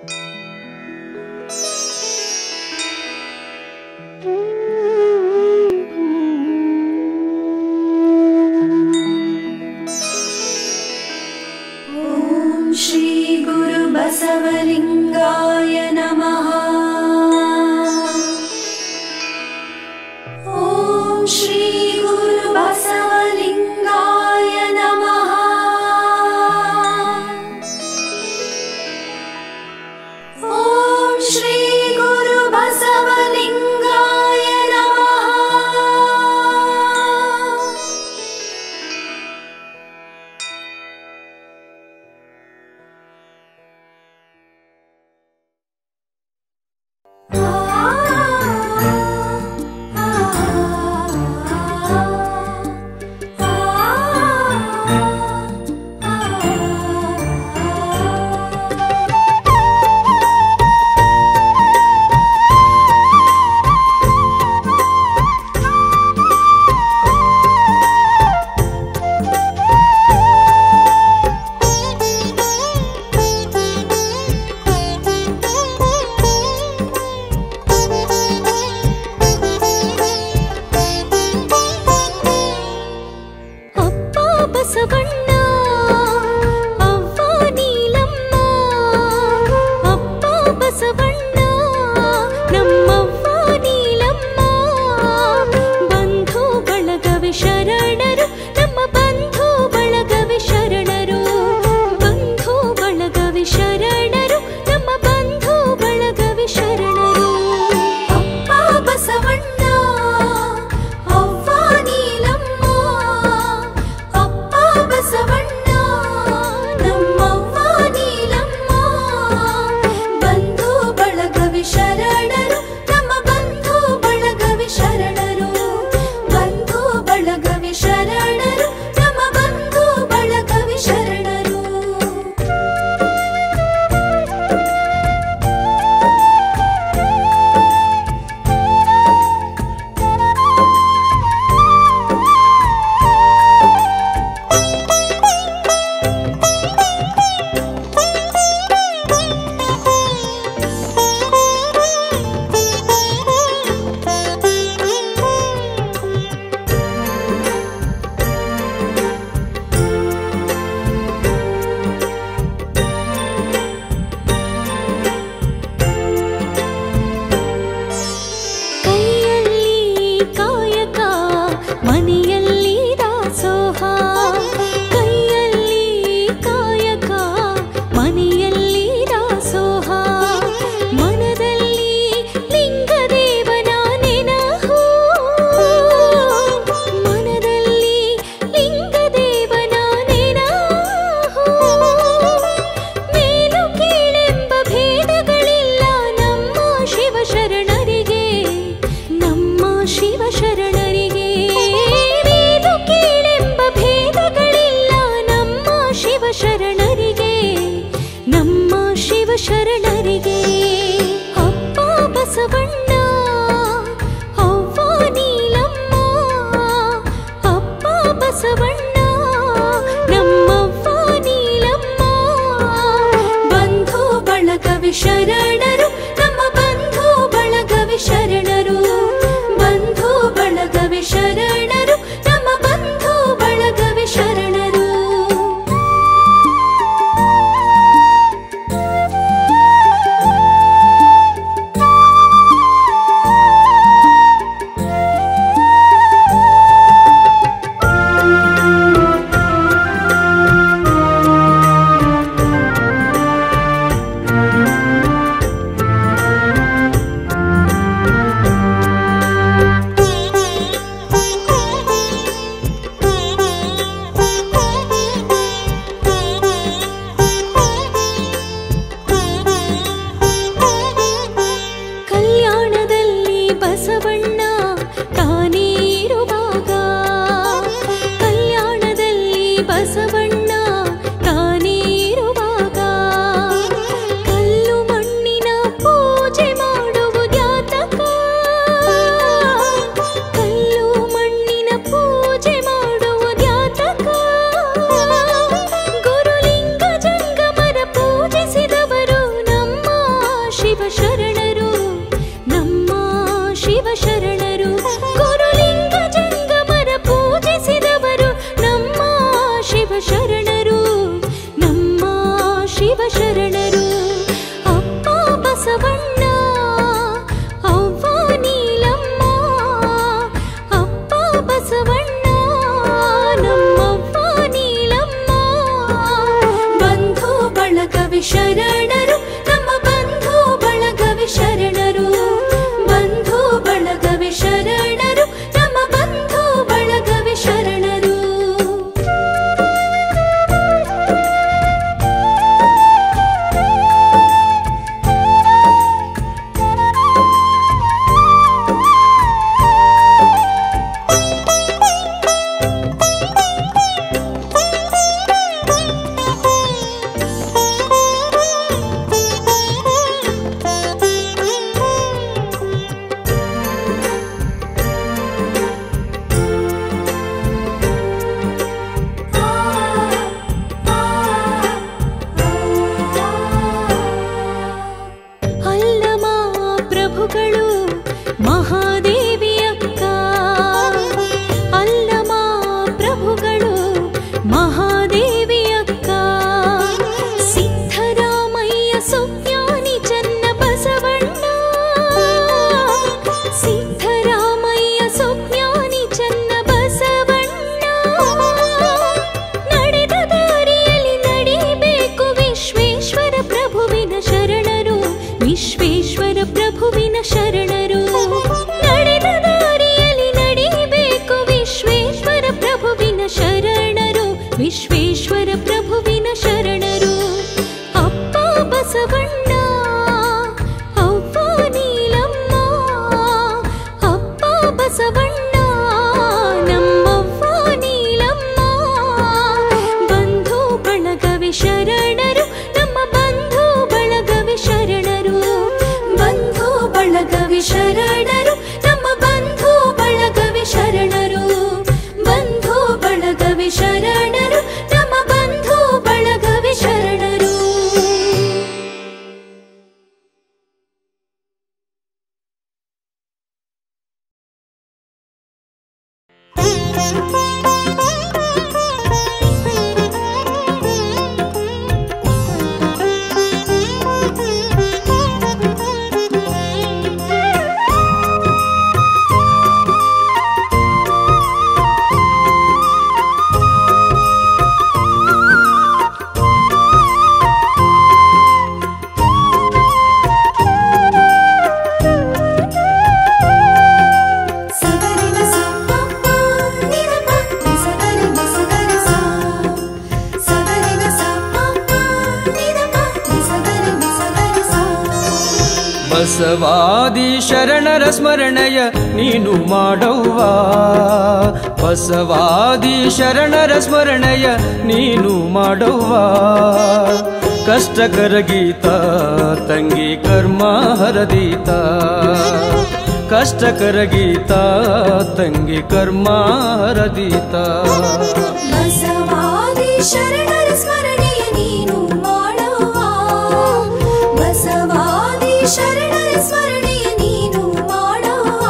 ॐ श्रीगुरुबसवलिङ्गाय नमः ॐ श्रीगुरुबसवलिङ्गाय नमः ॐ श्रीगुरुबसवलिङ्गाय नमः ಅಪ್ಪ ಬಸವಣ್ಣ ಅವ್ವ ನೀಲಮ್ಮ ಅಪ್ಪ ಬಸವಣ್ಣ ನಮ್ಮವ್ವ ನೀಲಮ್ಮ ಬಂಧು ಬಳಗವೆ ಶರಣರು ನಮ್ಮ ಬಂಧು ಬಳಗವೆ ಶರಣರು ಬಂಧು ಬಳಗವೆ ಶರಣರು ನಮ್ಮ ಬಂಧು ಬಳಗವೆ ಶರಣರು ಅಪ್ಪ ಬಸವಣ್ಣ ಅವ್ವ ನೀಲಮ್ಮ ಅಪ್ಪ ಬಸವಣ್ಣ ನಮ್ಮವ್ವ ನೀಲಮ್ಮ ಬಂಧು ಬಳಗವಿ ಶರಣರು ನಮ್ಮ ಬಂಧು ಬಳಗವಿ ಶರಣರು ಬಂಧು ಬಳಗವಿ ಶರಣರು ನಮ್ಮ ಬಂಧು ಬಳಗವಿ ಶರಣರು ಕೈಯಲ್ಲಿ ಕಾಯಕ ಮನೆಯಲ್ಲಿ ದಾಸೋಹ ಕೈಯಲ್ಲಿ ಕಾಯಕ ಮನೆಯಲ್ಲಿ ದಾಸೋಹ ಮನದಲ್ಲಿ ಲಿಂಗದೇವನ ನೆನಹು ಮನದಲ್ಲಿ ಲಿಂಗದೇವನ ನೆನಹು ಮೇಲು ಕೀಳೆಂಬ ಭೇದಗಳಿಲ್ಲ ನಮ್ಮ ಶಿವ ಶರಣರಿಗೆ ನಮ್ಮ ಶಿವ ಶರಣರಿಗೆ ಮೇಲು ಕೀಳೆಂಬ ಭೇದಗಳಿಲ್ಲ ನಮ್ಮ ಶಿವ ಶರಣರಿಗೆ ನಮ್ಮ ಶಿವ ಶರಣರಿಗೆ ಅಪ್ಪ ಬಸವಣ್ಣ ಅವ್ವ ನೀಲಮ್ಮ ಅಪ್ಪ ಬಸವಣ್ಣ ನಮ್ಮವ್ವ ನೀಲಮ್ಮ ಬಂಧು ಬಳಗವಿ ಶರಣರು ನಮ್ಮ ಬಂಧು ಬಳಗವಿ ಶರಣರು ಬಂಧು ಬಳಗವಿ ಶರಣರು ನಮ್ಮ ಬಂಧು ಬಳಗವಿ ಶರಣರು ಶರಣರು ನಮ್ಮ ಬಂಧು ಬಳಗವಿ ಶರಣರು ಬಂಧು ಬಳಗವಿ ಶರಣರು ನಮ್ಮ ಬಂಧು ಬಳಗವಿ ಶರಣರು ಅಲ್ಲಮ ಪ್ರಭುಗಳು ಮಹಾದೇವಿಯಕ್ಕ ಅಲ್ಲಮ ಪ್ರಭುಗಳು ಮಹಾದೇವಿಯಕ್ಕ ಸಿದ್ಧರಾಮಯ್ಯ ಸುಜ್ಞಾನಿ ಚನ್ನ ಬಸವಣ್ಣ ಸಿದ್ಧರಾಮಯ್ಯ ಸುಜ್ಞಾನಿ ಚನ್ನ ಬಸವಣ್ಣ ನಡೆದ ದಾರಿಯಲ್ಲಿ ನಡಿಬೇಕು ವಿಶ್ವೇಶ್ವರ ಪ್ರಭುವಿನ ಶರಣರು ವಿಶ್ವೇಶ್ವರ ಪ್ರಭುವಿನ ಶರಣರು ನಡೆದ ದಾರಿಯಲ್ಲಿ ನಡಿಬೇಕು ವಿಶ್ವೇಶ್ವರ ಪ್ರಭುವಿನ ಶರಣರು ವಿಶ್ವೇಶ್ವರ ಪ್ರಭುವಿನ ಶರಣರು ಅಪ್ಪ ಬಸವಣ್ಣ ಅವ್ವ ನೀಲಮ್ಮ ಅಪ್ಪ ಬಸವಣ್ಣ ನಮ್ಮವ್ವ ನೀಲಮ್ಮ ಬಂಧು ಬಳಗವೆ ಶರಣರು ನಮ್ಮ ಬಂಧು ಬಳಗವೆ ಶರಣರು ಬಂಧು ಬಳಗವಿ ಶರಣರು ನಮ್ಮ ಬಂಧು ಬಳಗವಿ ಶರಣರು ಬಂಧು ಬಳಗವಿ ಶರಣರು ನಮ್ಮ ಬಂಧು ಬಳಗವಿ ಶರಣರು ಸಗರಿಗ ಸಪ್ಪ ನಿರಪ ನಿಸಗರಿಗ ಸಗರ ಸಾ ಸಗರಿಗ ಸಪ್ಪ ನಿರಪ ನಿಸಗರಿಗ ಸಗರ ಸಾ ಬಸವಾದಿ ಶರಣರ ಸ್ಮರಣೆಯ ನೀನು ಮಾಡವ್ವ ಬಸವಾದಿ ಶರಣರ ಸ್ಮರಣೆಯ ನೀನು ಮಾಡವ್ವ ಕಷ್ಟಕರ ಗೀತ ತಂಗಿ ಕರ್ಮ ಹರದೀತ ಕಷ್ಟಕರ ಗೀತ ತಂಗಿ ಕರ್ಮ ಹರದೀತ ಬಸವಾದಿ ಶರಣರ ಸ್ಮರಣೆಯ ನೀನು ಮಾಡುವ ಬಸವಾದಿ ಶರಣರ ಸ್ಮರಣೆಯ ನೀನು ಮಾಡುವ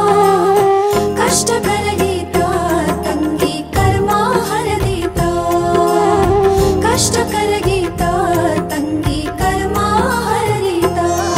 ಕಷ್ಟಕರ ಗೀತ ತಂಗಿ ಕರ್ಮ ಹರದೀತ ಕಷ್ಟಕರ ಗೀತ ತಂಗಿ ಕರ್ಮ ಹರದೀತ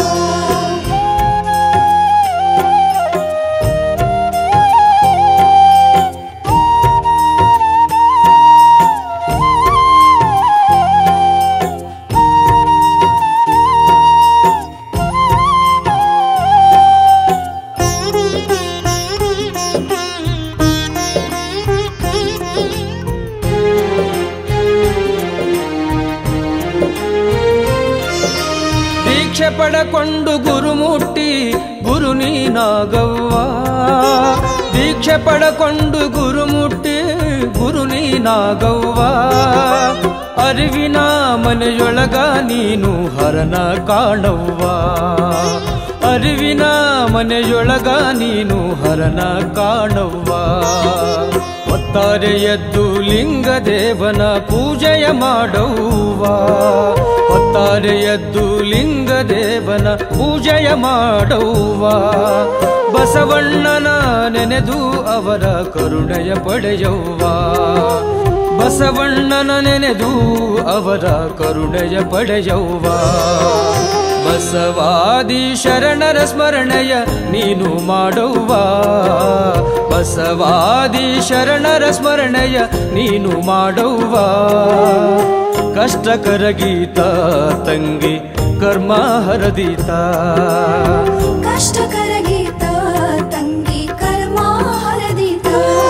ದೀಕ್ಷೆ ಪಡಕೊಂಡು ಗುರು ಮುಟ್ಟಿ ಗುರು ನೀನಾಗವ್ವ ದೀಕ್ಷೆ ಪಡಕೊಂಡು ಗುರು ಮುಟ್ಟಿ ಗುರು ನೀನಾಗವ್ವ ಅರಿವಿನ ಮನೆಯೊಳಗ ನೀನು ಹರನ ಕಾಣವ್ವ ಅರಿವಿನ ಮನೆಯೊಳಗ ನೀನು ಹರನ ಕಾಣವ್ವ ಒತ್ತಾರೆ ಎದ್ದು ಲಿಂಗ ದೇವನ ಪೂಜೆಯ ಮಾಡವ್ವ ಹೊತ್ತಾರೆ ಎದ್ದು ಲಿಂಗ ದೇವನ ಪೂಜೆಯ ಮಾಡವ್ವ ಬಸವಣ್ಣನ ನೆನೆದು ಅವರ ಕರುಣೆಯ ಪಡೆಯವ್ವ ಬಸವಣ್ಣನ ನೆನೆದು ಅವರ ಕರುಣೆಯ ಪಡೆಯವ್ವ ಬಸವಾದಿ ಶರಣರ ಸ್ಮರಣೆಯ ನೀನು ಮಾಡವ್ವ ಬಸವಾದಿ ಶರಣರ ಸ್ಮರಣೆಯ ನೀನು ಮಾಡವ್ವ ಕಷ್ಟಕರ ಗೀತ ತಂಗಿ ಕರ್ಮ ಹರದೀತ ಕಷ್ಟಕರ ಗೀತ ತಂಗಿ ಕರ್ಮ ಹರದಿತ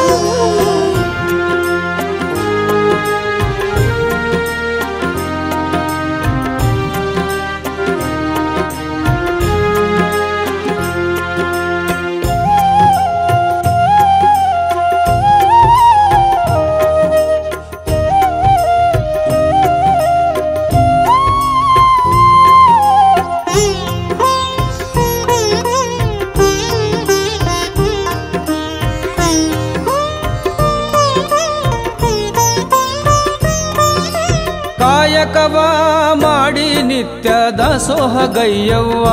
ಕಾಯಕವ ಮಾಡಿ ನಿತ್ಯ ದಾಸೋಹಗಯ್ಯವ್ವ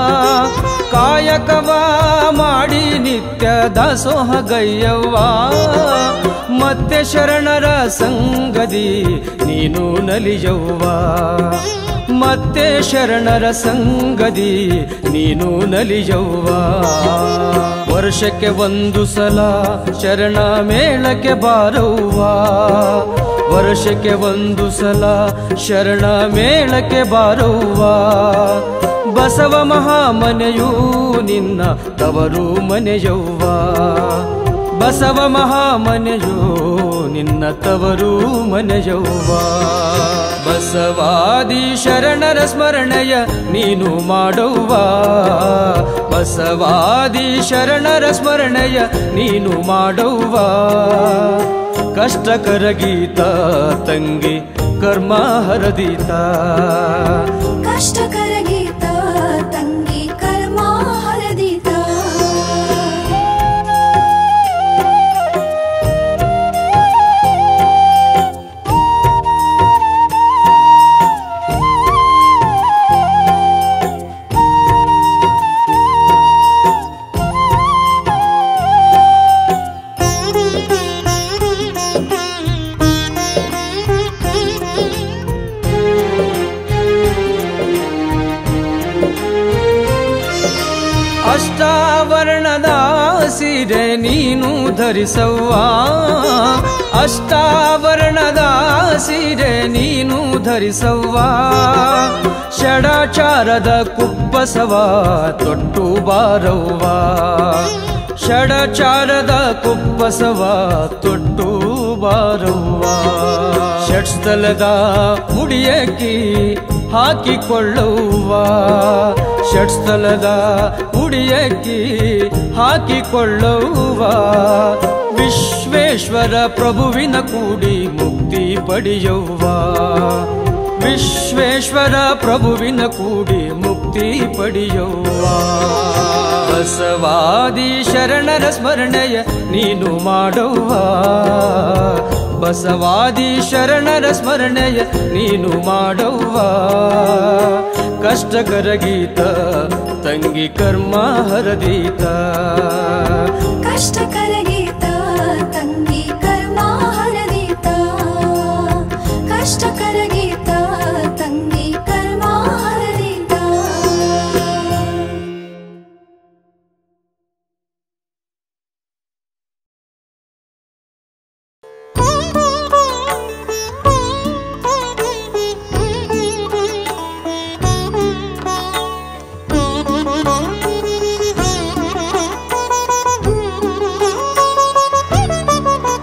ಕಾಯಕವ ಮಾಡಿ ನಿತ್ಯ ದಾಸೋಹಗಯ್ಯವ್ವ ಮತ್ತೆ ಶರಣರ ಸಂಗದಿ ನೀನು ನಲಿಯವ್ವ ಮತ್ತೆ ಶರಣರ ಸಂಗದಿ ನೀನು ನಲಿಯವ್ವ ವರ್ಷಕ್ಕೆ ಒಂದು ಸಲ ಶರಣ ಮೇಳಕ್ಕೆ ಬಾರವ್ವ ವರ್ಷಕ್ಕೆ ಒಂದು ಸಲ ಶರಣ ಮೇಳಕ್ಕೆ ಬಾರವ್ವ ಬಸವ ಮಹಾಮನೆಯೂ ನಿನ್ನ ತವರು ಮನೆಯವ್ವ ಬಸವ ಮಹಾಮನೆಯೋ ನಿನ್ನ ತವರು ಮನೆಯವ್ವ ಬಸವಾದಿ ಶರಣರ ಸ್ಮರಣೆಯ ನೀನು ಮಾಡವ್ವ ಬಸವಾದಿ ಶರಣರ ಸ್ಮರಣೆಯ ನೀನು ಮಾಡವ್ವ ಕಷ್ಟಕರ ಗೀತ ತಂಗಿ ಕರ್ಮ ಹರದೀತ ಕಷ್ಟಕರ ಗೀತ ತಂಗಿ ಕರ್ಮ ಹರದಿತ ಅಷ್ಟಾವರಣದ ಸೀರೆ ನೀನು ಧರಿಸವ್ವ ಅಷ್ಟಾವರಣದ ಸೀರೆ ನೀನು ಧರಿಸವ್ವ ಷಡಾಚಾರದ ಕುಪ್ಪಸವ ತೊಟ್ಟು ಬಾರವ್ವ ಷಡಚಾರದ ಕುಪ್ಪಸವ ತೊಟ್ಟು ಬಾರವ್ವ ಷಟ್ಸ್ಥಲದ ಮುಡಿಯಕ್ಕಿ ಹಾಕಿಕೊಳ್ಳುವ ಷಟ್ಸ್ಥಲದ ಉಡಿಯಕ್ಕಿ ಹಾಕಿಕೊಳ್ಳುವ ವಿಶ್ವೇಶ್ವರ ಪ್ರಭುವಿನ ಕೂಡಿ ಮುಕ್ತಿ ಪಡೆಯುವ ವಿಶ್ವೇಶ್ವರ ಪ್ರಭುವಿನ ಕೂಡಿ ಮುಕ್ತಿ ಪಡೆಯುವ ಬಸವಾದಿ ಶರಣರ ಸ್ಮರಣೆಯ ನೀನು ಮಾಡುವ ಬಸವಾದಿ ಶರಣರ ಸ್ಮರಣೆಯ ನೀನು ಮಾಡುವ ಕಷ್ಟಕರ ಗೀತ ತಂಗಿ ಕರ್ಮ ಹರದೀತ ಕಷ್ಟಕರ ಗೀತ ತಂಗಿ ಕರ್ಮ ಹರದಿತ ಕಷ್ಟಕರ ಗೀತ ತಂಗಿ ಕರ್ಮ ಹರದಿತ Thank you.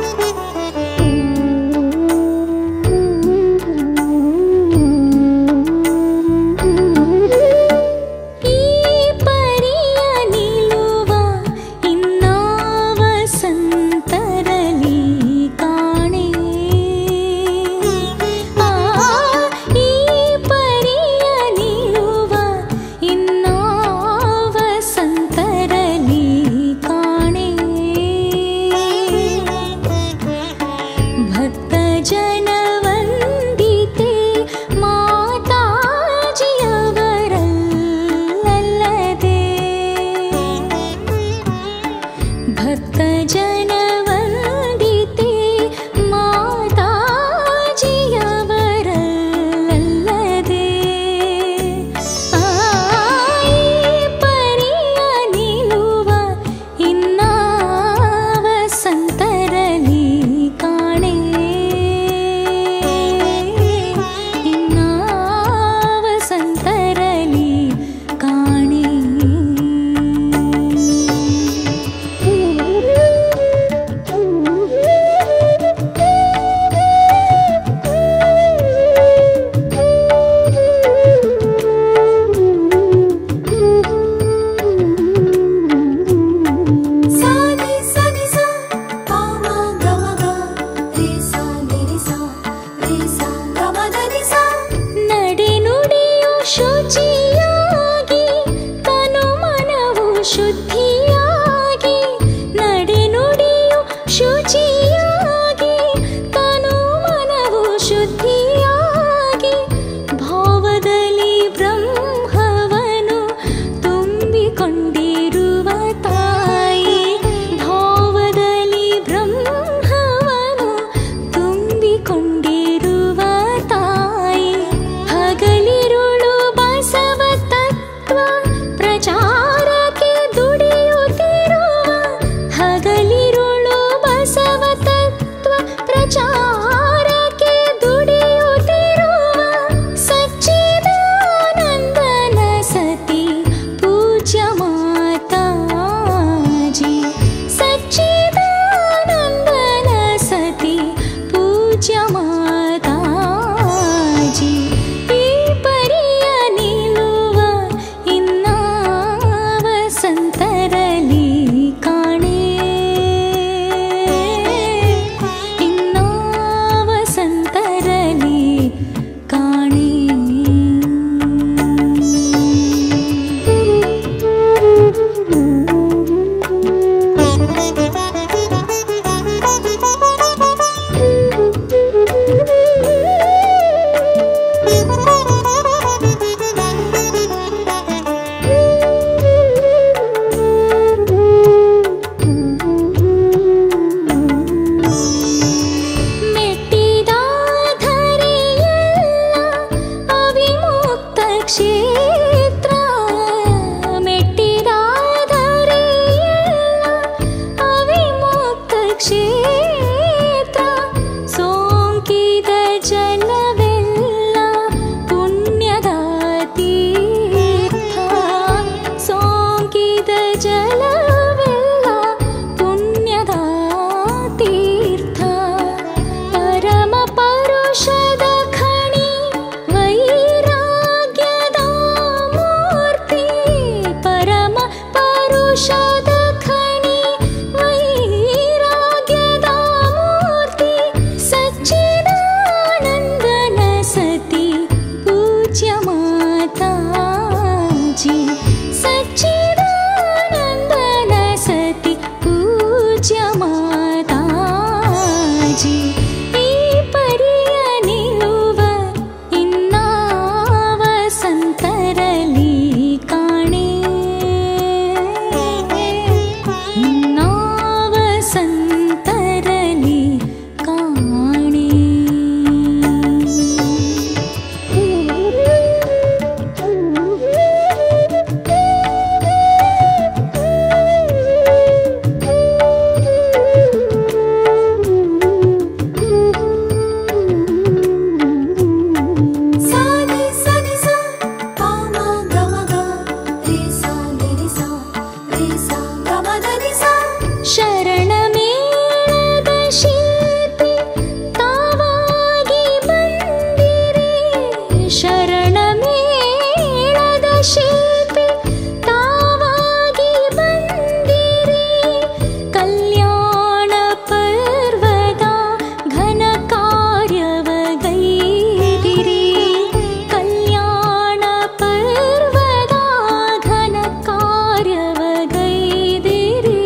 ಶಿಲ್ಪಿ ತಾವಾಗಿ ಬಂದಿರಿ ಕಲ್ಯಾಣ ಪರ್ವದ ಘನ ಕಾರ್ಯವ ಗೈದಿರಿ ಕಲ್ಯಾಣ ಪರ್ವದ ಘನ ಕಾರ್ಯವ ಗೈದಿರಿ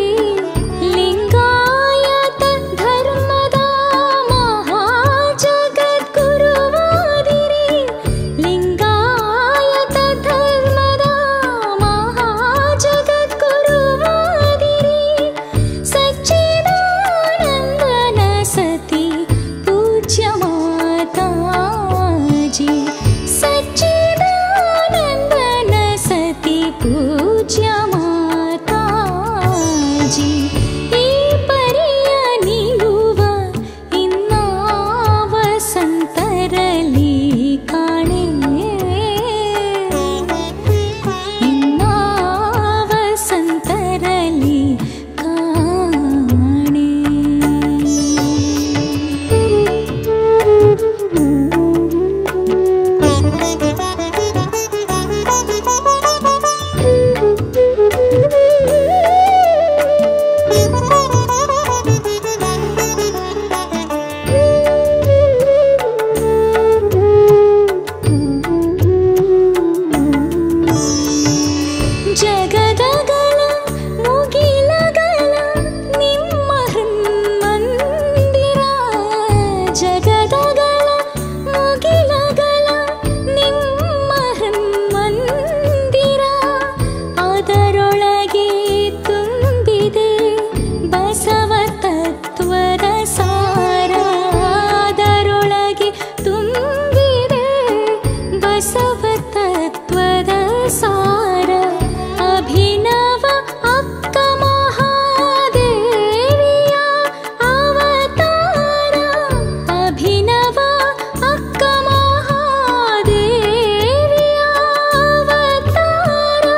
ಲಿಂಗಾಯತ ಧರ್ಮದ ಮಹಾಜಗದ್ಗುರುವಾದಿರಿ ಲಿಂಗಾಯತ ಧರ್ಮದ ಮಹಾಜಗದ್ಗುರುವಾದಿರಿ ಸಚ್ಚಿದಾನಂದನ ಸತಿ ಪೂಜ್ಯ ಮಾತಾಜಿ ಸಚ್ಚಿದಾನಂದನ ಸತಿ ಪೂಜ್ಯ ಮಾತಾಜಿ ಈ ಪರಿಯ ನೀಡುವ ಇನ್ನಾವ ಸಂತರಲಿ ಕಾಣೆ ಇನ್ನಾವ ಸಂತರಲಿ ಕಾಣೆ ಜಗದಗಲ ಮುಗಿಲಗಲ ನಿಮ್ಮ ಹೃನ್ಮಂದಿರ ಜಗದಗಲ ಮುಗಿಲಗಲ ನಿಮ್ಮ ಹೃನ್ಮಂದಿರ ಅದರೊಳಗೆ ತುಂಬಿದೆ ಬಸವ ತತ್ವದ ಸಾರ ಅದರೊಳಗೆ ತುಂಬಿದೆ ಬಸವ ತತ್ವದ ಸಾರ ಅಭಿನವ ಅಕ್ಕ ಮಹಾದೇವಿಯ ಅವತಾರ ಅಭಿನವ ಅಕ್ಕ ಮಹಾದೇವಿಯ ಅವತಾರ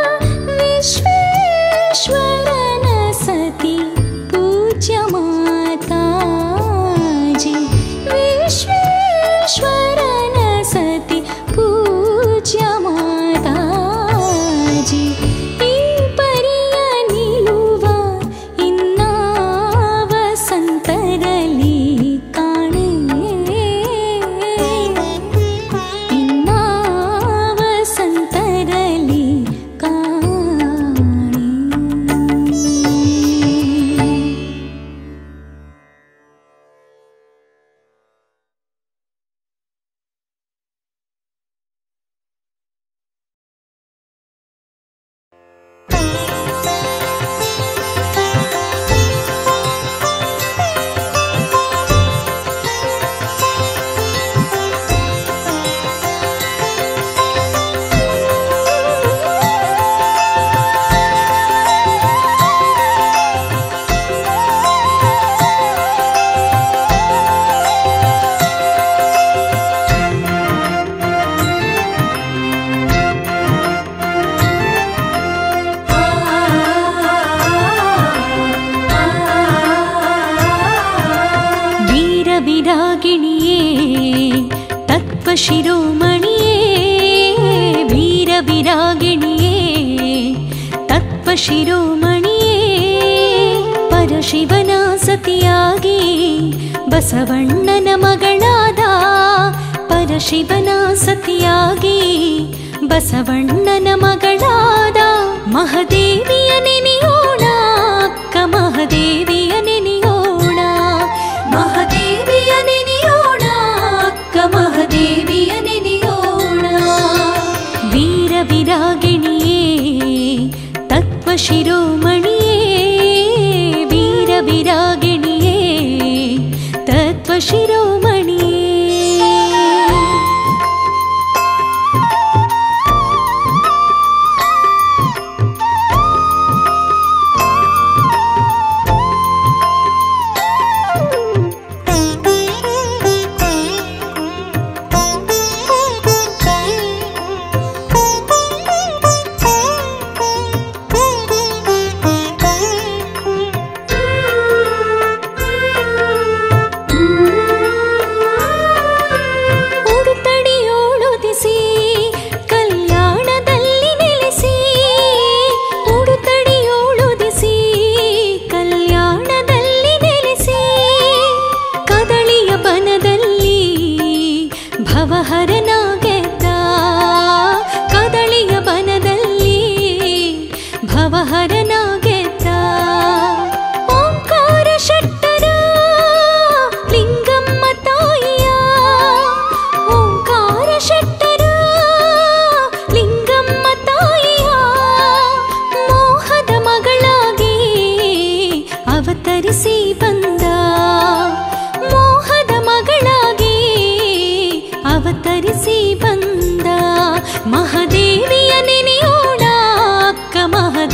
ವಿಶ್ವೇಶ್ವರನ ಸತಿ ಪೂಜ್ಯ ಮಾತಾಜಿ ವಿಶ್ವೇಶ್ವರನ ಸತಿ ಪೂಜ್ಯ ಮಾತಾಜಿ ಈ ಪರಿಯ ನಿಲುವ ಇನ್ನಾವ ಸಂತರಲಿ ಕಾಣೆ ಇನ್ನಾವ ಸಂತರಲಿ ಕಾಣೆ ವೀರವಿರಾಗಿಣಿಯೇ ತತ್ವಶಿರೋಮಣಿಯೇ ವೀರವಿರಾಗಿಣಿಯೇ ತತ್ವಶಿರೋಮಣಿಯೇ ಪರಶಿವನ ಸತಿಯಾಗಿ ಬಸವಣ್ಣನ ಮಗಳಾದ ಪರಶಿವನ ಸತಿಯಾಗಿ ಬಸವಣ್ಣನ ಮಗಳಾದ ಮಹದೇವಿಯ ನೆನೆಯೋಣ ಅಕ್ಕ ಮಹದೇವಿಯ ನೆನೆಯೋಣ ಮಹದೇವಿಯ ನೆನೆಯೋಣ ಅಕ್ಕ ಮಹದೇವಿಯ ನೆನೆಯೋಣ ವೀರ ವಿರಾಗಿಣಿಯೇ ತತ್ವ ಶಿರೋಮಣಿಯೇ ವೀರ ವಿರಾಗಿಣಿಯೇ ತತ್ವ ಶಿರೋಮಣಿಯೇ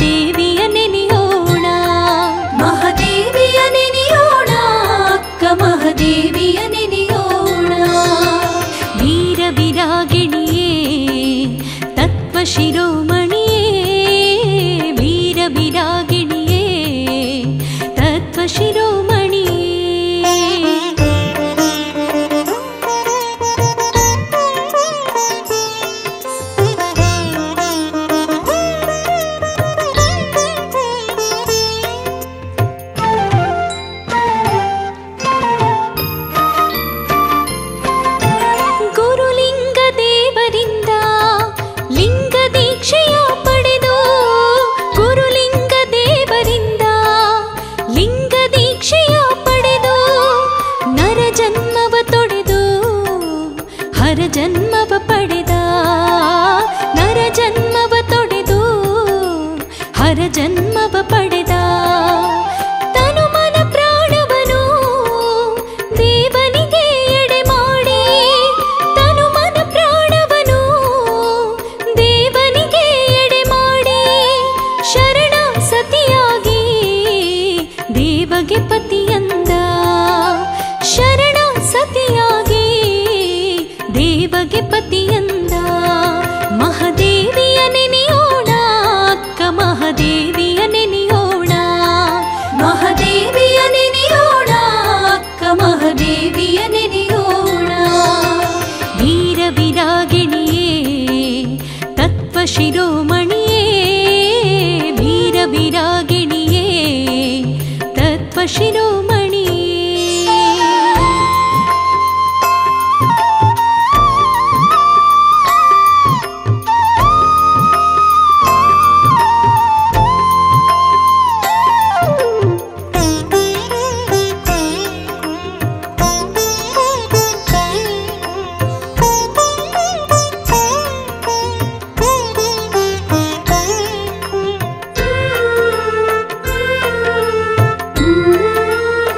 ಮಹಾದೇವಿಯ ನೆನೆಯೋಣ ಮಹಾದೇವಿಯ ನೆನೆಯೋಣ ಅಕ್ಕ ಮಹಾದೇವಿಯ ನೆನೆಯೋಣ ವೀರ ವಿರಾಗಿಣಿಯೇ ತತ್ವ ಶಿರೋಮಣಿಯೇ ವೀರ ವಿರಾಗಿಣಿಯೇ ತತ್ವ ಶಿರೋಮಣಿಯೇ ಗುರುಲಿಂಗ ದೇವರಿಂದ ಲಿಂಗ ದೀಕ್ಷೆಯ ಪಡೆದು ಗುರುಲಿಂಗ ದೇವರಿಂದ ಲಿಂಗ ದೀಕ್ಷೆಯ ಪಡೆದು ನರ ಜನ್ಮವ ತೊಡೆದು ಹರ ಜನ್ಮವ ಪಡೆದ ನರ ಜನ್ಮವ ತೊಡೆದು ಹರ ಜನ್ಮವ ಪಡೆದ ತನು ಮನ ಪ್ರಾಣವನು ದೇವನಿಗೆ ಎಡೆ ಮಾಡಿ ತನು ಮನ ಪ್ರಾಣವನು ದೇವನಿಗೆ ಎಡೆ ಮಾಡಿ ಶರಣ ಸತಿಯಾಗಿ ದೇವಗೆ ಪತಿಯಂದ ಶರಣ ಸತಿಯಾಗಿ ದೇವಗೆ ಪತಿಯಂದ ಮಹಾದೇವಿಯ ನೆನೆಯೋಣ ಅಕ್ಕ ಮಹಾದೇವಿಯ ನೆನೆಯೋಣ ಮಹಾದೇವಿಯ ನೆನೆಯೋಣ ಅಕ್ಕ ಮಹಾದೇವಿಯ ನೆನೆಯೋಣ ವೀರ ವಿರಾಗಿಣಿಯೇ ತತ್ವ ಶಿರೋಮಣಿಯೇ ವೀರ ವಿರಾಗಿಣಿಯೇ ತತ್ವ ಶಿರೋಮಣಿಯೇ Mm-hmm.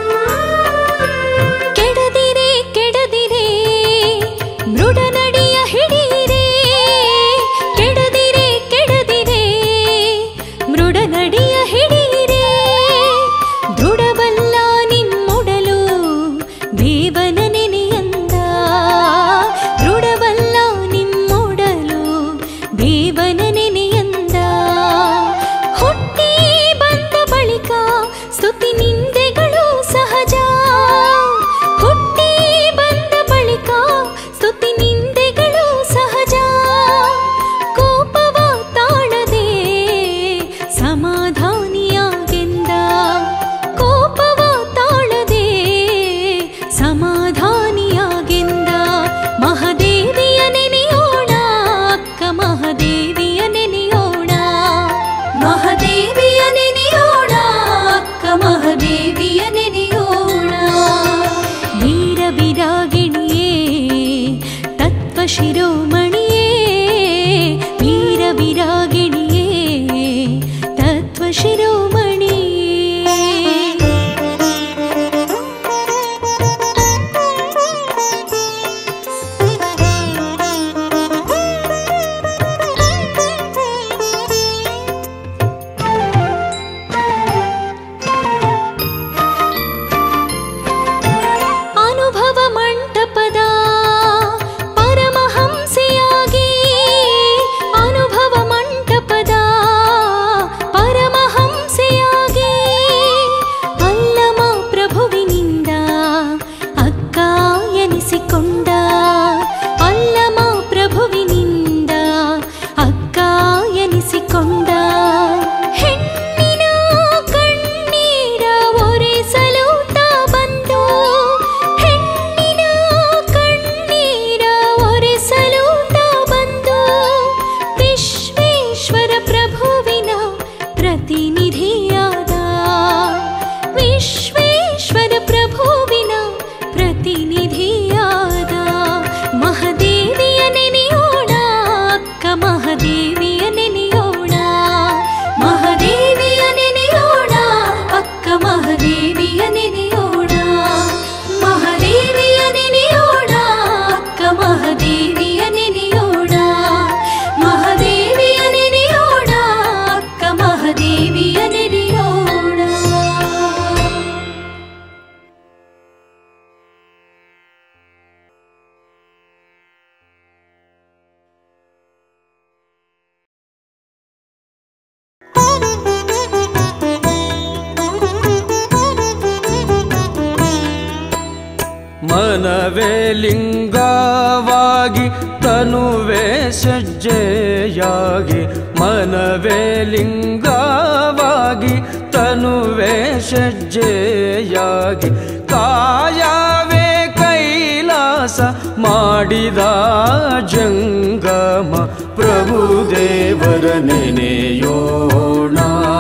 ಮನವೇ ಲಿಂಗವಾಗಿ ತನುವೇ ಸಜ್ಜೆಯಾಗಿ ಮನವೇ ಲಿಂಗವಾಗಿ ತನುವೇ ಸಜ್ಜೆಯಾಗಿ ಕಾಯವೇ ಕೈಲಾಸ ಮಾಡಿದ ಜಂಗಮ ಪ್ರಭುದೇವರ ನೆನೆಯೋಣ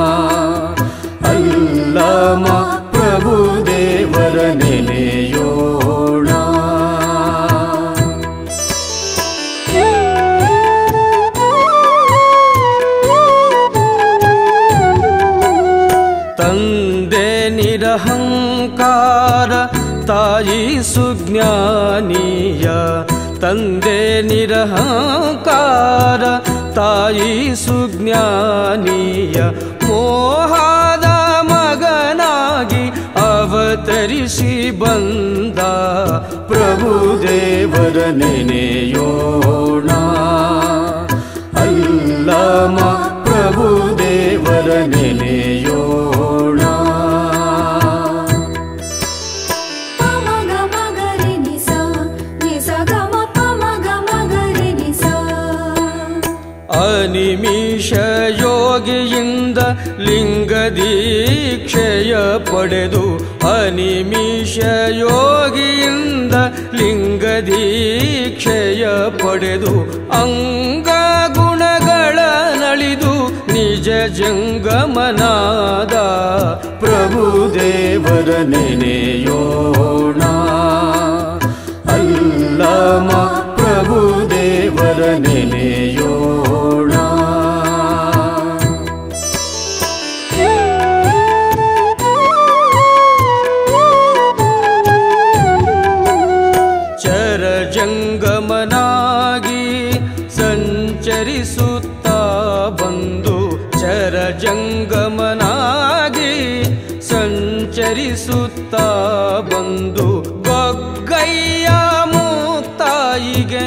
ಅಲ್ಲಮ ಪ್ರಭುದೇವರ ನೆನೆಯೋಣ ತಂದೆ ನಿರಹಂಕಾರ ತಾಯಿ ಸುಜ್ಞಾನೀಯ ತಂದೆ ನಿರಹಂಕಾರ ತಾಯಿ ಸುಜ್ಞಾನೀಯ ಮೋಹದ ಮಗನಾಗಿ ಅವತರಿಸಿ ಬಂದ ಪ್ರಭುದೇವರ ನೆನೆಯೋಣ ಅಲ್ಲಮ ಪ್ರಭುದೇವರ ನೆನೆಯೋಣ ಪಮಗ ಮಗರಿ ನಿಸ ನಿಸ ಗಮ ಪಮಗ ಮಗರಿ ನಿಸ ಅನಿಮಿಷ ಯೋಗಿಯಿಂದ ಲಿಂಗ ದೀಕ್ಷೆಯ ಪಡೆದು ಅನಿಮಿಷ ಯೋಗಿಯಿಂದ ಲಿಂಗ ದೀಕ್ಷೆಯ ಪಡೆದು ಅಂಗ ಗುಣಗಳ ನಳಿದು ನಿಜ ಜಂಗಮನಾದ ಪ್ರಭುದೇವರ ನೆನೆಯೋಣ ಅಲ್ಲಮ ಪ್ರಭುದೇವರ ನೆನೆಯೋಣ ಚರ ಜಂಗಮನಾಗಿ ಸಂಚರಿಸುತ್ತಾ ಬಂದು ಚರ ಜಂಗಮನಾಗಿ ಸಂಚರಿಸುತ್ತಾ ಬಂದು ಗೊಗ್ಗಯ್ಯ ಮುಕ್ತಾಯಿಗೆ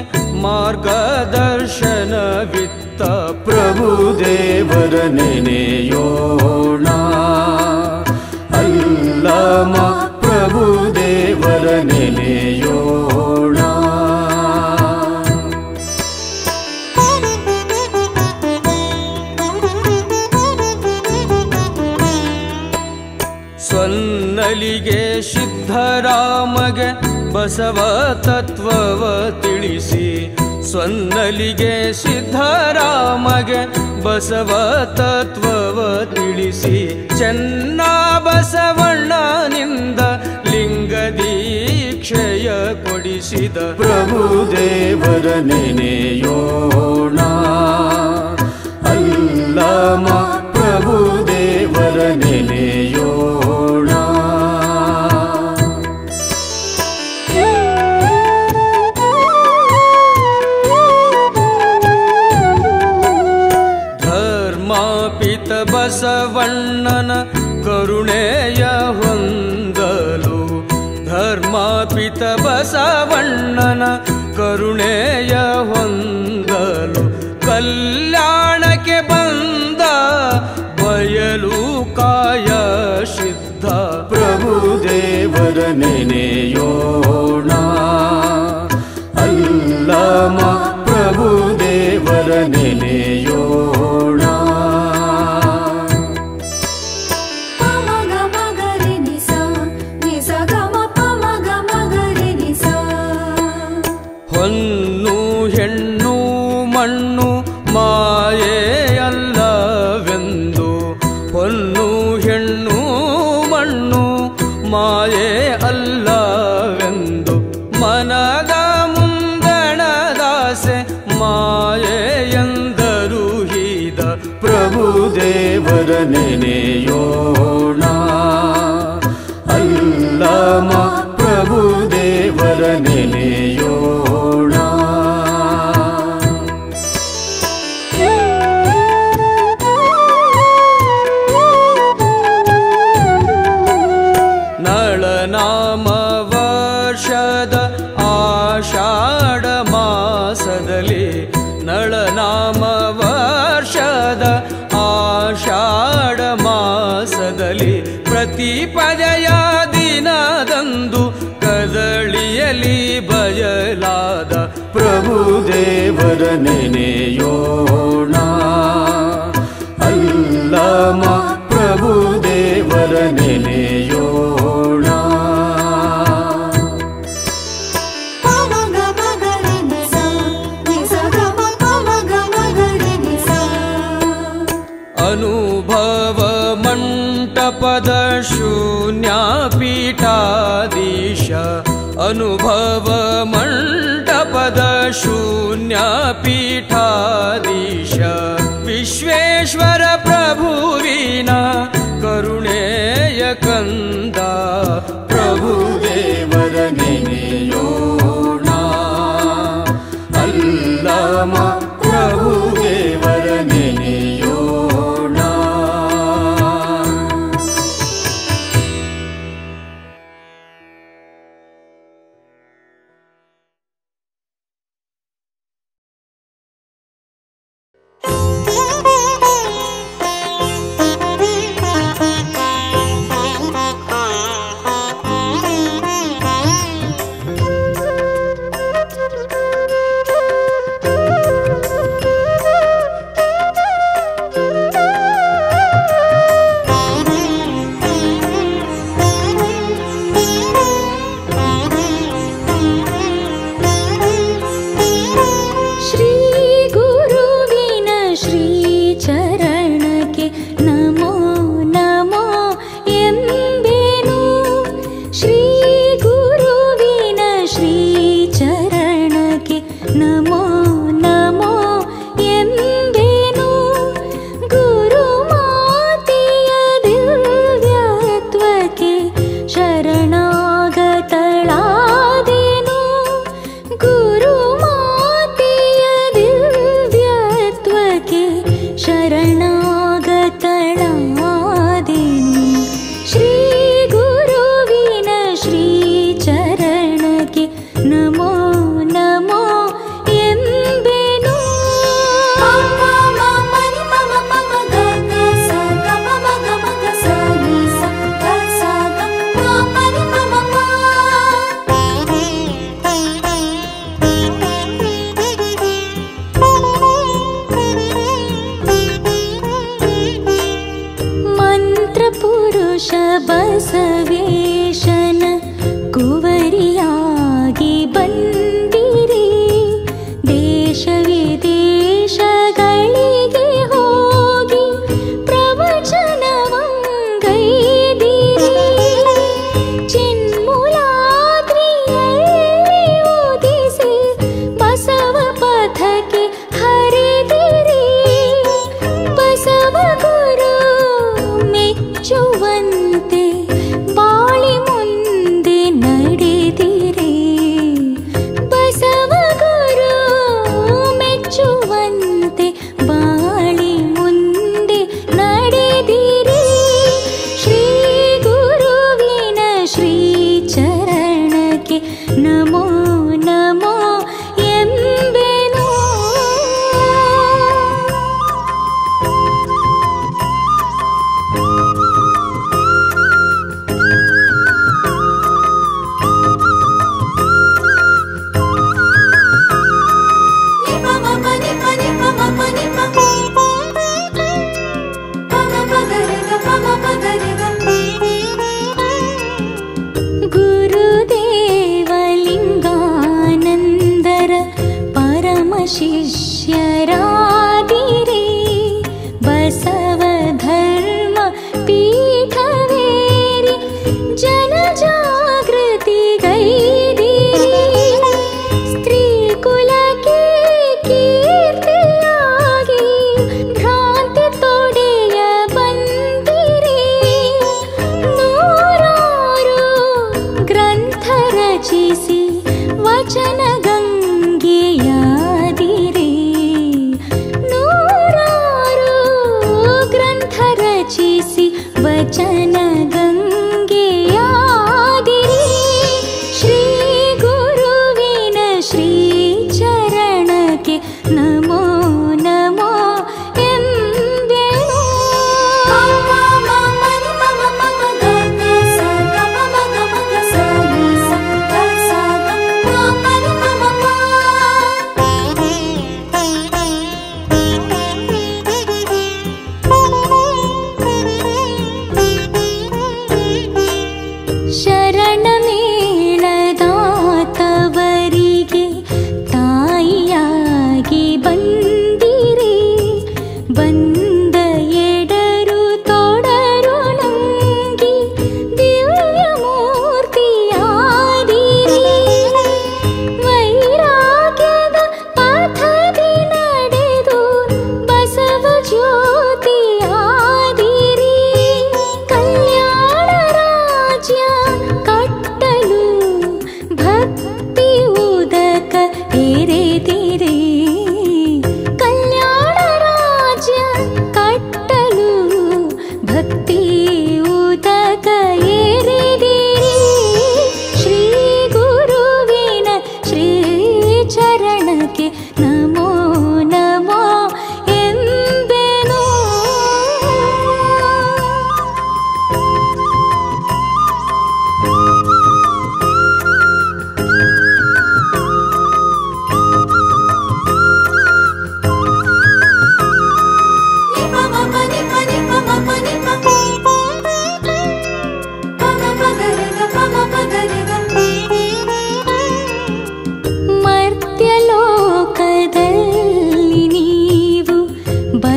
ಮಾರ್ಗದರ್ಶನವಿತ್ತ ಪ್ರಭುದೇವರ ನೆನೆಯೋಣ ಅಲ್ಲಮ ಪ್ರಭುದೇವರ ನೆನೆಯೋಣ ಸ್ವನ್ನಲಿಗೆ ಸಿದ್ಧರಾಮಗೆ ಬಸವ ತತ್ವವ ತಿಳಿಸಿ ಸ್ವನ್ನಲಿಗೆ ಸಿದ್ಧರಾಮಗೆ ಬಸವ ತತ್ವವ ತಿಳಿಸಿ ಚೆನ್ನ ಬಸವಣ್ಣನಿಂದ ಲಿಂಗ ದೀಕ್ಷೆಯ ಕೊಡಿಸಿದ ಪ್ರಭುದೇವರ ನೆನೆಯೋಣ ಅಲ್ಲಮ ಪ್ರಭುದೇವರ ನೆನೆಯೋಣ ಧರ್ಮಾಪಿತ ಬಸವಣ್ಣನ ಕರುಣೆಯ ಹೊಂದಲು ಧರ್ಮಾಪಿತ ಬಸವಣ್ಣನ ಕರುಣೆಯ ಹೊಂದಲು ಕಲ್ಯಾಣಕ್ಕೆ ಬಂದ ಬಯಲು ಕಾಯ ಸಿದ್ಧ ಪ್ರಭುದೇವರ ನೆನೆಯೋಣ ಅಲ್ಲಮ ಪ್ರಭುದೇವರ ನೆನೆಯೋಣ ಪಮಗ ಮಗರಿ ನಿಸ ನಿಸ ಗಮ ಪಮಗ ಮಗರಿ ನಿಸ ಹೊನ್ನು ಹೆಣ್ಣು ಮಣ್ಣು ಮಾಯೆಯಲ್ಲವೆಂದು ಹೊನ್ನು ಹೆಣ್ಣು ಮಣ್ಣು ಮಾಯೆ ಅಲ್ಲವೆಂದು ಮನದ ಮುಂದಣದಾಸೆ ಮಾಯೆಯೆಂದರು ಹೀದ ಪ್ರಭುದೇವರ ನೆನೆಯೋಣ ಅಲ್ಲಮ ಪ್ರಭುದೇವರ ನೆನೆಯೋಣ ನಳನಾಮ ವರ್ಷದ ಆಷಾಢ ಮಾಸದಲ್ಲಿ ನಳನಾಮ ವರ್ಷದ ಆಷಾಢ ಮಾಸದಲ್ಲಿ ಪ್ರತಿ ಪದಯ ದಿನದಂದು ಕದಳಿಯಲಿ ಪ್ರಭುದೇವರ ನೆನೆಯೋಣ ಅಲ್ಲಮ ಪ್ರಭುದೇವರ ನೆನೆಯೋಣ ಅನುಭವ ಮಂಟಪದ ಶೂನ್ಯಪೀಠಾಧೀಶ ಅನುಭವ ಮಂಟಪದ ಶೂನ್ಯಪೀಠಾಧೀಶ ವಿಶ್ವೇಶ್ವರ ಪ್ರಭುವಿನ ಕರುಣೆಯ ಕಂದ ಪ್ರಭುದೇವರ ನೆನೆಯೋಣ ಅಲ್ಲಮ ಪ್ರಭುದೇವರ ನೆನೆಯೋಣ ಶ್ರೀ ಗುರುವಿನ ಶ್ರೀ ಚರಣಕ್ಕೆ ನಮೋ ನಮೋ ಎಂಬೆನು ಶ್ರೀ ಗುರುವಿನ ಶ್ರೀ ಚರಣಕ್ಕೆ ನಮೋ ನಮೋ ಎಂಬೆನು ಗುರು ಮಾತೆಯ ದಿವ್ಯತ್ವಕ್ಕೆ ಶರಣಾಗತಳಾದೆನು ಗುರು ಮಾತೆಯ ದಿವ್ಯತ್ವಕ್ಕೆ ಶರಣಾಗತಳಾದೆನು ಶ್ರೀ ಗುರುವಿನ ಶ್ರೀ ಚರಣಕ್ಕೆ ನಮೋ ನಮೋ ಎಂಬೆನು ಮಂತ್ರಪುರುಷ ಬಸವೇಶನ ಕುವರಿಯಾಗಿ ಬಂದಿರಿ ದೇಶ ವಿದೇಶಗಳಿಗೆ ಹೋಗಿ ಪ್ರವಚನವಂಗೈದಿರಿ ಚಿನ್ಮೂಲಾದ್ರಿಯಲ್ಲಿ ಉದಿಸಿ ಬಸವ ಪಥಕ್ಕೆ ಹರಿದಿರಿ ಬಸವ ಗುರು ಮೆಚ್ಚುವಂತೆ ಬಾಳಿ ಮುಂದೆ ನಡೆದಿರಿ ಬಸವ ಗುರು ಮೆಚ್ಚುವಂತೆ ಬಾಳಿ ಮುಂದೆ ನಡೆದಿರಿ ಶ್ರೀ ಗುರುವಿನ ಶ್ರೀ ಚರಣಕ್ಕೆ ನಮೋ ನಮೋ ಎಂಬೆನು ಗುರುದೇವಲಿಂಗಾನಂದರ ಪರಮ ಶಿಷ್ಯರಾದಿರಿ ಬಸವ ಧರ್ಮ ಪೀಠವೇರಿ ಜನ ಜಾಗೃತಿ ಗೈದಿರಿ ಸ್ತ್ರೀ ಕುಲಕ್ಕೆ ಕೀರ್ತಿಯಾಗಿ ಭ್ರಾಂತಿ ತೊಡೆಯ ಬಂದಿರಿ ನೂರಾರು ಗ್ರಂಥ ರಚಿಸಿ ವಚನ ಗಂಗೆಯಾದಿರಿ ನೂರಾರು ಗ್ರಂಥ ರಚಿಸಿ ವಚನ ಗಂಗೆಯಾದಿರಿ ಶ್ರೀ ಗುರುವಿನ ಶ್ರೀ ಚರಣಕ್ಕೆ ನಮೋ ನಮೋ ಎಂಬೆನು ಮ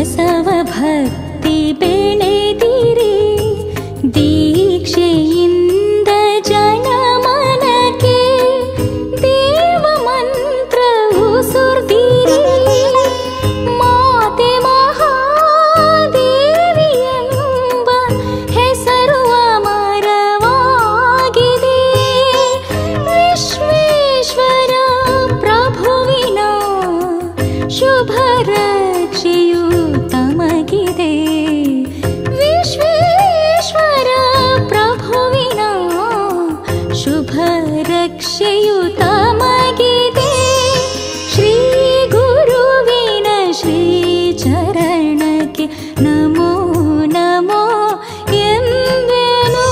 ಬಸವ ಭಕ್ತಿ ಬೆಳೆದಿರಿ ದೀಕ್ಷೆಯಿಂದ ಜನಮನಕ್ಕೆ ದೇವ ಮಂತ್ರವು ಸುರ್ದಿರಿ ಮಾತೆ ಮಹಾದೇವಿಯೆಂಬ ಹೆಸರು ಅಮರವಾಗಿದೆ ವಿಶ್ವೇಶ್ವರ ಪ್ರಭುವಿನ ಶುಭ ರಕ್ಷೆಯು ತಮಗಿದೆ ವಿಶ್ವೇಶ್ವರ ಪ್ರಭುವಿನ ಶುಭ ರಕ್ಷೆಯು ತಮಗಿದೆ ಶ್ರೀ ಗುರುವಿನ ಶ್ರೀ ಚರಣಕ್ಕೆ ನಮೋ ನಮೋ ಎಂದೆನು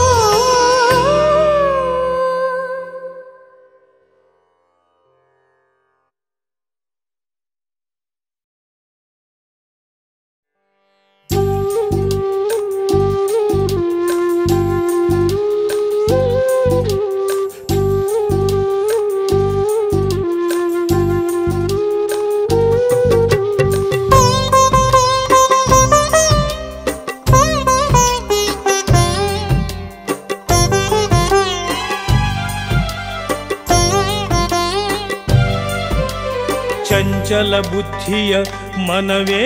ಚಂಚಲ ಬುದ್ಧಿಯ ಮನವೇ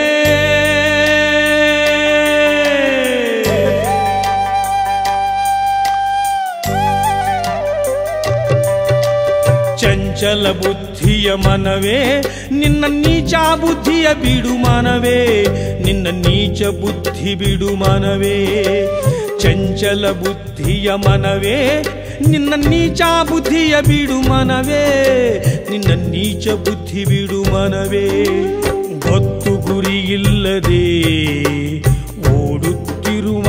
ಚಂಚಲ ಬುದ್ಧಿಯ ಮನವೇ ನಿನ್ನ ನೀಚ ಬುದ್ಧಿಯ ಬಿಡು ಮನವೇ ನಿನ್ನ ನೀಚ ಬುದ್ಧಿ ಬಿಡು ಮನವೇ ಚಂಚಲ ಬುದ್ಧಿಯ ಮನವೇ ನಿನ್ನ ನೀಚ ಬುದ್ಧಿಯ ಬಿಡು ಮನವೇ ನಿನ್ನ ನೀಚ ಬುದ್ಧಿ ಬಿಡು ಮನವೇ ಗೊತ್ತು ಗುರಿಯಿಲ್ಲದೆ ಓಡುತ್ತಿರುವ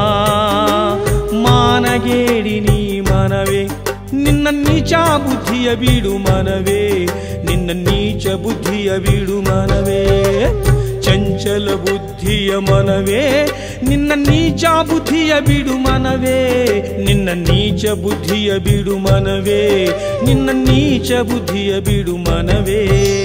ಮಾನಗೇಡಿ ನೀ ಮನವೇ ನಿನ್ನ ನೀಚ ಬುದ್ಧಿಯ ಬಿಡು ಮನವೇ ನಿನ್ನ ನೀಚ ಬುದ್ಧಿಯ ಬಿಡು ಮನವೇ ಚಂಚಲ ಬುದ್ಧಿಯ ಮನವೇ ನಿನ್ನ ನೀಚ ಬುದ್ಧಿಯ ಬಿಡು ಮನವೇ ನಿನ್ನ ನೀಚ ಬುದ್ಧಿಯ ಬಿಡು ಮನವೇ ನಿನ್ನ ನೀಚ ಬುದ್ಧಿಯ ಬಿಡು ಮನವೇ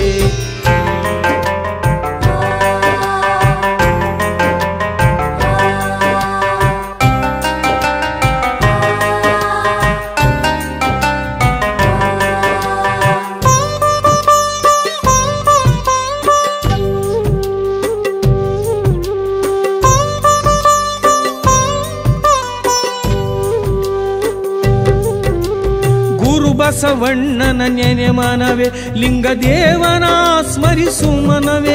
ಗುರು ಬಸವಣ್ಣನ ನೆನೆ ಮನವೇ ಲಿಂಗದೇವನ ಸ್ಮರಿಸು ಮನವೇ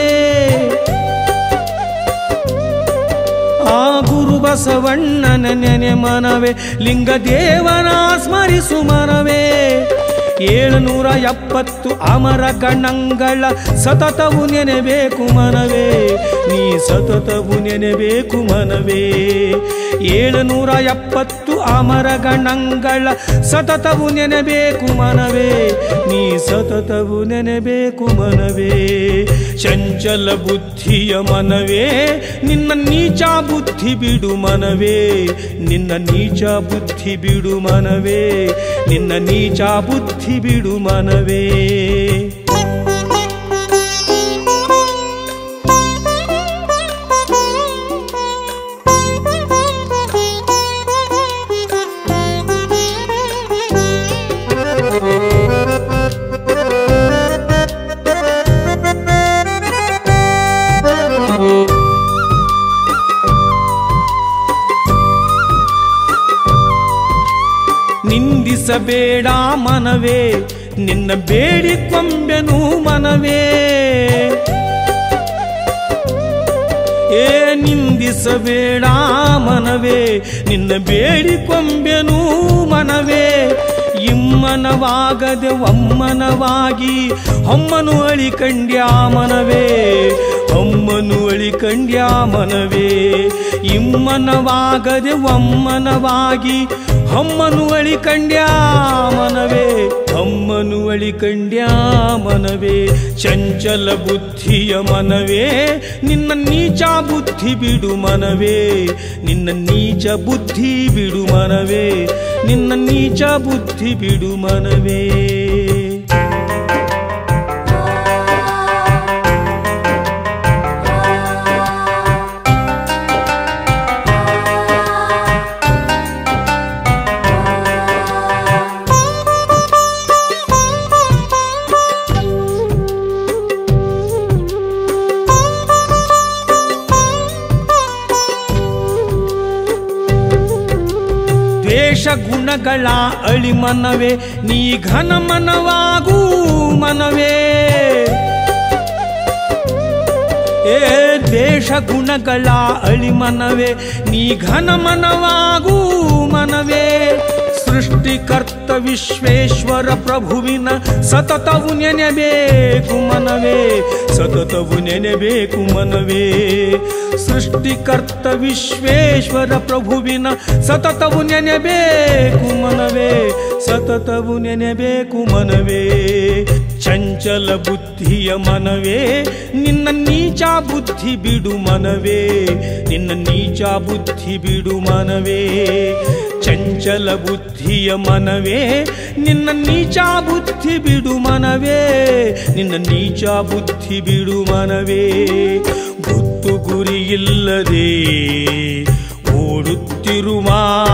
ಆ ಗುರು ಬಸವಣ್ಣನ ನೆನೆ ಮನವೇ ಲಿಂಗದೇವನ ಸ್ಮರಿಸು ಮನವೇ ಏಳುನೂರ ಎಪ್ಪತ್ತು ಅಮರ ಗಣಂಗಳ ಸತತವು ನೆನೆಬೇಕು ಮನವೇ ನೀ ಸತತವು ನೆನೆಬೇಕು ಮನವೇ ಏಳುನೂರ ಎಪ್ಪತ್ತು ಅಮರ ಗಣಂಗಳ ಸತತವು ನೆನೆಬೇಕು ಮನವೇ ನೀ ಸತತವು ನೆನೆಬೇಕು ಮನವೇ ಚಂಚಲ ಬುದ್ಧಿಯ ಮನವೇ ನಿನ್ನ ನೀಚ ಬುದ್ಧಿ ಬಿಡು ಮನವೇ ನಿನ್ನ ನೀಚ ಬುದ್ಧಿ ಬಿಡು ಮನವೇ ನಿನ್ನ ನೀಚ ಬುದ್ಧಿ ಬಿಡು ಮನವೇ ನಿಂದಿಸಬೇಡ ಮನವೇ ನಿನ್ನ ಬೇಡಿಕೊಂಬೆನು ಮನವೇ ಏ ನಿಂದಿಸಬೇಡ ಮನವೇ ನಿನ್ನ ಬೇಡಿಕೊಂಬೆನು ಮನವೇ ಇಮ್ಮನವಾಗದೆ ಒಮ್ಮನವಾಗಿ ಹೊಮ್ಮನು ಅಳಿಕಂಡ್ಯಾ ಮನವೇ ಹೊಮ್ಮನು ಅಳಿಕಂಡ್ಯಾ ಮನವೇ ಇಮ್ಮನವಾಗದೆ ಒಮ್ಮನವಾಗಿ ಹೊಮ್ಮನು ಅಳಿಕಂಡ್ಯಾ ಮನವೇ ಹೊಮ್ಮನು ಅಳಿಕಂಡ್ಯಾ ಮನವೇ ಚಂಚಲ ಬುದ್ಧಿಯ ಮನವೇ ನಿನ್ನ ನೀಚ ಬುದ್ಧಿ ಬಿಡು ಮನವೇ ನಿನ್ನ ನೀಚ ಬುದ್ಧಿ ಬಿಡು ಮನವೇ ನಿನ್ನ ನೀಚ ಬುದ್ಧಿ ಬಿಡು ಮನವೇ ಆ ಗುಣಗಳ ಅಳಿ ಮನವೇ ನೀ ಘನ ಮನವಾಗೂ ಮನವೇ ಏ ದೇಶ ಗುಣಗಳ ಅಳಿ ಮನವೇ ನೀ ಘನ ಮನವಾಗೂ ಮನವೇ ಸೃಷ್ಟಿಕರ್ತ ವಿಶ್ವೇಶ್ವರ ಪ್ರಭುವಿನ ಸತತವು ನೆನೆಬೇಕು ಮನವೇ ಸತತವು ನೆನೆಬೇಕು ಮನವೇ ಸೃಷ್ಟಿಕರ್ತ ವಿಶ್ವೇಶ್ವರ ಪ್ರಭುವಿನ ಸತತವು ನೆನೆಬೇಕು ಮನವೇ ಸತತವು ನೆನೆಬೇಕು ಮನವೇ ಚಂಚಲ ಬುದ್ಧಿಯ ಮನವೇ ನಿನ್ನ ನೀಚ ಬುದ್ಧಿ ಬಿಡು ಮನವೇ ನಿನ್ನ ನೀಚ ಬುದ್ಧಿ ಬಿಡು ಮನವೇ ಚಂಚಲ ಬುದ್ಧಿಯ ಮನವೇ ನಿನ್ನ ನೀಚ ಬುದ್ಧಿ ಬಿಡು ಮನವೇ ನಿನ್ನ ನೀಚ ಬುದ್ಧಿ ಬಿಡು ಮನವೇ ಗೊತ್ತು ಗುರಿ ಇಲ್ಲದೆ ಓಡುತ್ತಿರುವ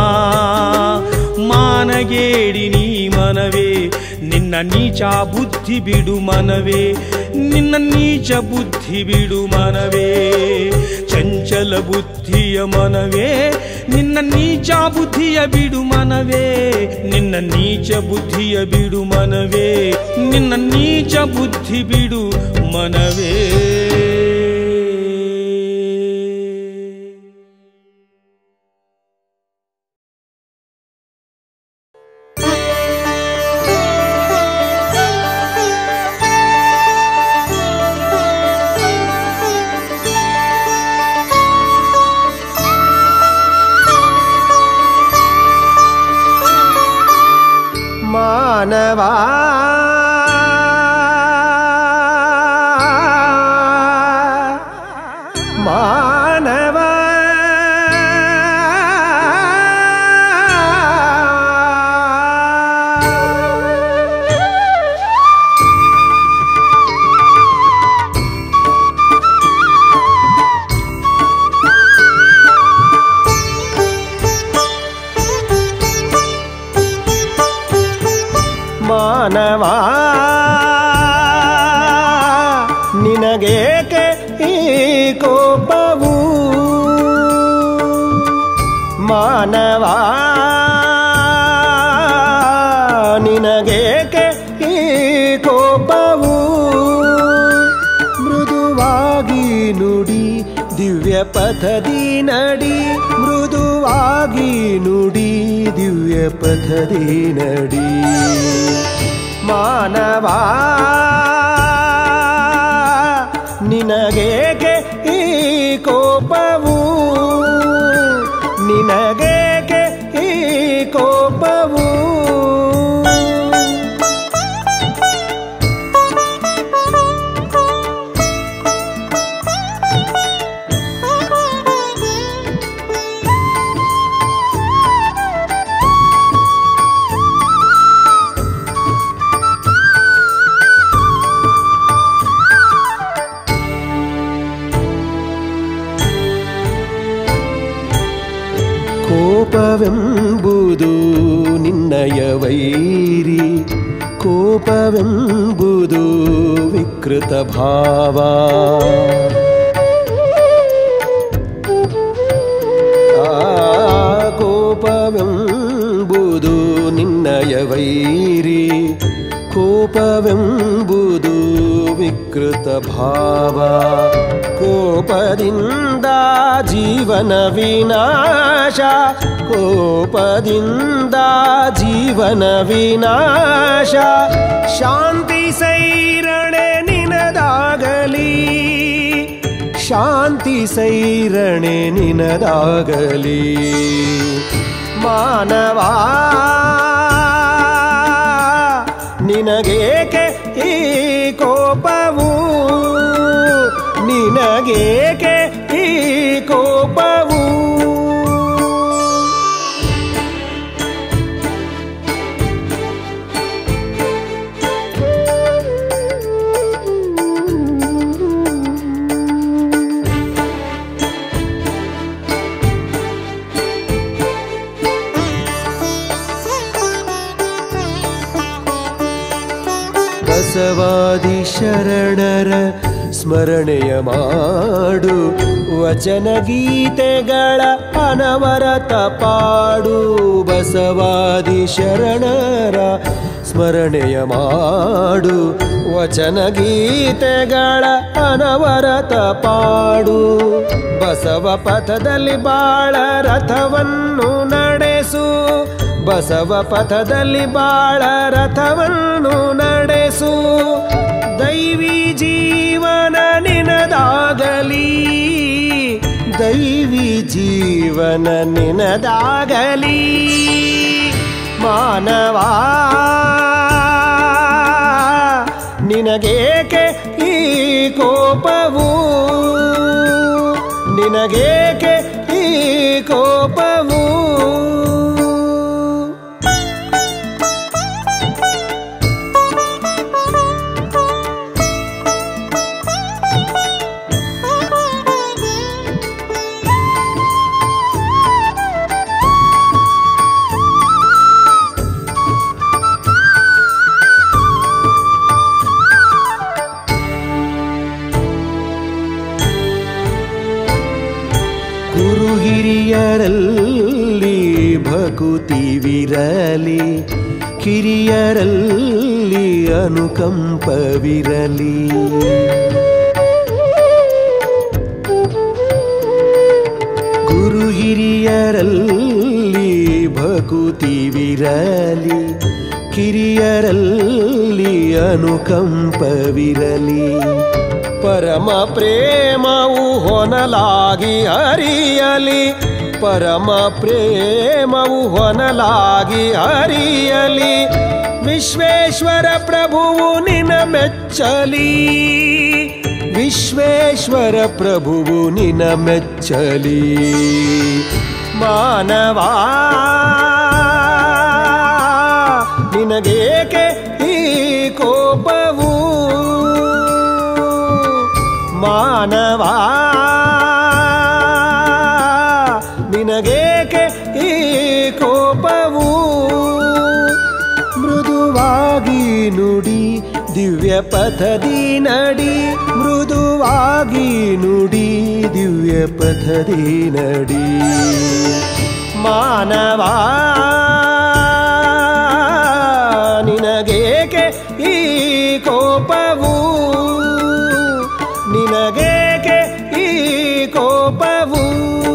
ಮಾನಗೇಡಿ ನೀ ಮನವೇ ನಿನ್ನ ನೀಚ ಬುದ್ಧಿ ಬಿಡು ಮನವೇ ನಿನ್ನ ನೀಚ ಬುದ್ಧಿ ಬಿಡು ಮನವೇ ಚಂಚಲ ಬುದ್ಧಿಯ ಮನವೇ ನಿನ್ನ ನೀಚ ಬುದ್ಧಿಯ ಬಿಡು ಮನವೇ ನಿನ್ನ ನೀಚ ಬುದ್ಧಿಯ ಬಿಡು ಮನವೇ ನಿನ್ನ ನೀಚ ಬುದ್ಧಿ ಬಿಡು ಮನವೇ ಮಾನವಾ ಮಾನವ ಮಾನವ ನಿನಗೇಕೆ ಈ ಕೋಪವು ಮಾನವ ನಿನಗೇಕೆ ಈ ಕೋಪವು ಮೃದುವಾಗಿ ನುಡಿ ದಿವ್ಯ ಪಥದಿ ನಡಿ ಮೃದುವಾಗಿ ನುಡಿ ದಿವ್ಯ ಪಥದಿ ನಡಿ ಮಾನವ ನಿನಗೇಕೆ ಈ ಕೋಪವು ನಿನಗೇಕೆ ಈ ಕೋಪವು ಕೋಪವೆಂಬುದು ನಿನ್ನಯ ವೈರಿ ಕೋಪವೆಂಬುದು ವಿಕೃತ ಭಾವ ಆ ಕೋಪವೆಂಬುದು ನಿನ್ನಯ ವೈರಿ ಕೋಪವೆಂಬುದು ವಿಕೃತ ಭಾವ ಕೋಪದಿಂದ ಜೀವನ ವಿನಾಶ ಕೋಪದಿಂದ ಜೀವನ ವಿನಾಶ ಶಾಂತಿ ಸೈರಣೆ ನಿನದಾಗಲಿ ಶಾಂತಿ ಸೈರಣೆ ನಿನದಾಗಲಿ ಮಾನವ ನಿನಗೇಕೆ ಈ ಕೋಪವು ನಿನಗೇಕೆ ಈ ಕೋಪವು ಬಸವಾದಿ ಶರಣರ ಸ್ಮರಣೆಯ ಮಾಡು ವಚನ ಗೀತೆಗಳ ಅನವರತ ಪಾಡು ಬಸವಾದಿ ಶರಣರ ಸ್ಮರಣೆಯ ಮಾಡು ವಚನ ಗೀತೆಗಳ ಅನವರತ ಪಾಡು ಬಸವ ಪಥದಲ್ಲಿ ಬಾಳ ರಥವನ್ನು ನಡೆಸು ಬಸವ ಪಥದಲ್ಲಿ ಬಾಳ ರಥವನ್ನು ನಡೆಸು ದೈವಿ ಜೀವನ ನಿನದಾಗಲಿ ದೈವಿ ಜೀವನ ನಿನದಾಗಲಿ ಮಾನವ ನಿನಗೇಕೆ ಈ ಕೋಪವು ನಿನಗೇಕೆ ಈ ಕೋಪವು ಗುರು ಹಿರಿಯರಲ್ಲಿ ಭಕುತಿವಿರಲಿ ಕಿರಿಯರಲ್ಲಿ ಅನುಕಂಪವಿರಲಿ ಗುರು ಹಿರಿಯರಲ್ಲಿ ಭಕುತಿವಿರಲಿ ಕಿರಿಯರಲ್ಲಿ ಅನುಕಂಪವಿರಲಿ ಪರಮ ಪ್ರೇಮವು ಹೊನಲಾಗಿ ಹರಿಯಲಿ ಪರಮ ಪ್ರೇಮವು ಹೊನಲಾಗಿ ಹರಿಯಲಿ ವಿಶ್ವೇಶ್ವರ ಪ್ರಭುವು ನಿನ ಮೆಚ್ಚಲಿ ವಿಶ್ವೇಶ್ವರ ಪ್ರಭುವು ನಿನ ಮೆಚ್ಚಲಿ ಮಾನವಾ ನಿನಗೇಕೆ ಈ ಕೋಪವು ಮಾನವಾ ನಿನಗೇಕೆ ಈ ಕೋಪವು ಮೃದುವಾಗಿ ನುಡಿ ದಿವ್ಯ ಪಥದಿ ನಡಿ ಮೃದುವಾಗಿ ನುಡಿ ದಿವ್ಯ ಪಥದಿ ನಡಿ ಮಾನವಾ ನಿನಗೇಕೆ ಈ ಕೋಪವು ನಿನಗೇಕೆ ಈ ಕೋಪವು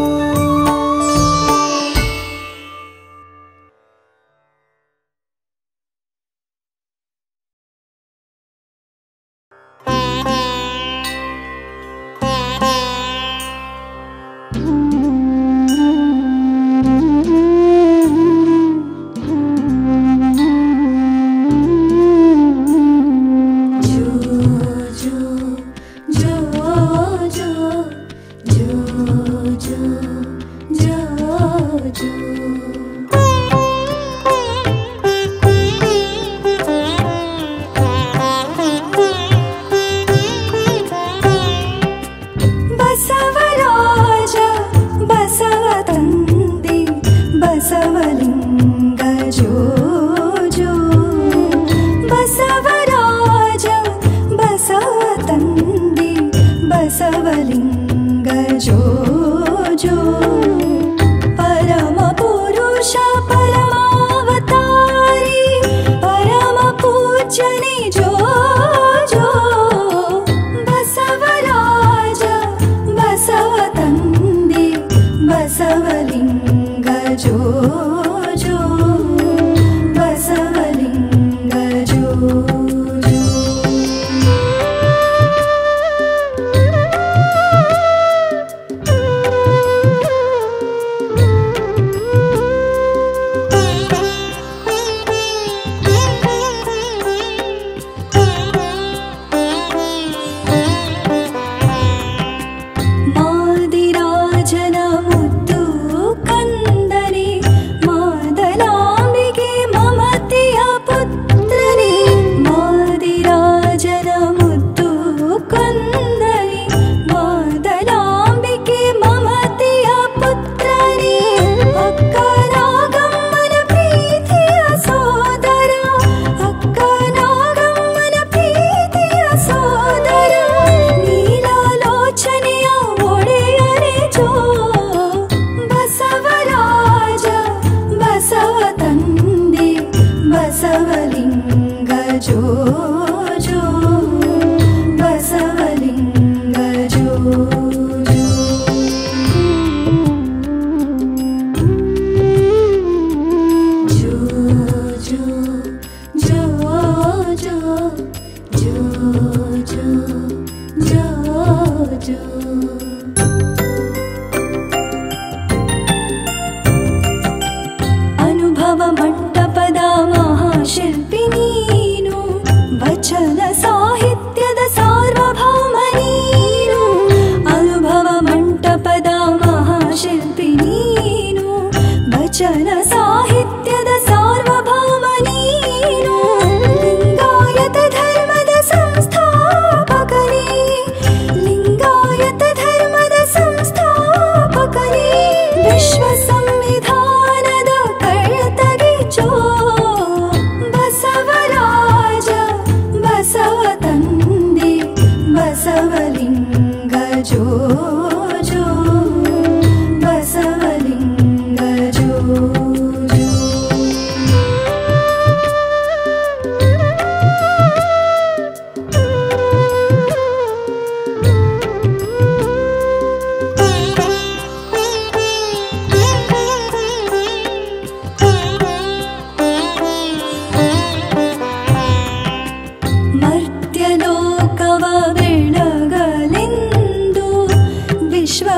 ಬಸವರಾಜ ಬಸವ ತಂದೆ ಬಸವಲಿಂಗ ಜೋ ಜೋ ಬಸವರಾಜ ಬಸವ ತಂದೆ ಬಸವಲಿಂಗ ಜೋ ಜೋ ಪರಮ ಪುರುಷ ಪರಮಾವತಾರಿ ಪರಮ ಪೂಜನೆ ಜೋ ಜೋ ಬಸವರಾಜ ಬಸವ ತಂದೆ ಬಸವಲಿಂಗ ಜೋ ಜೋ ಬಸವಲಿಂಗ ಜೋ ಜೋ ಮಾದಿರಾಜನ ಮುದ್ದು ಕಂದನೆ ಮಾ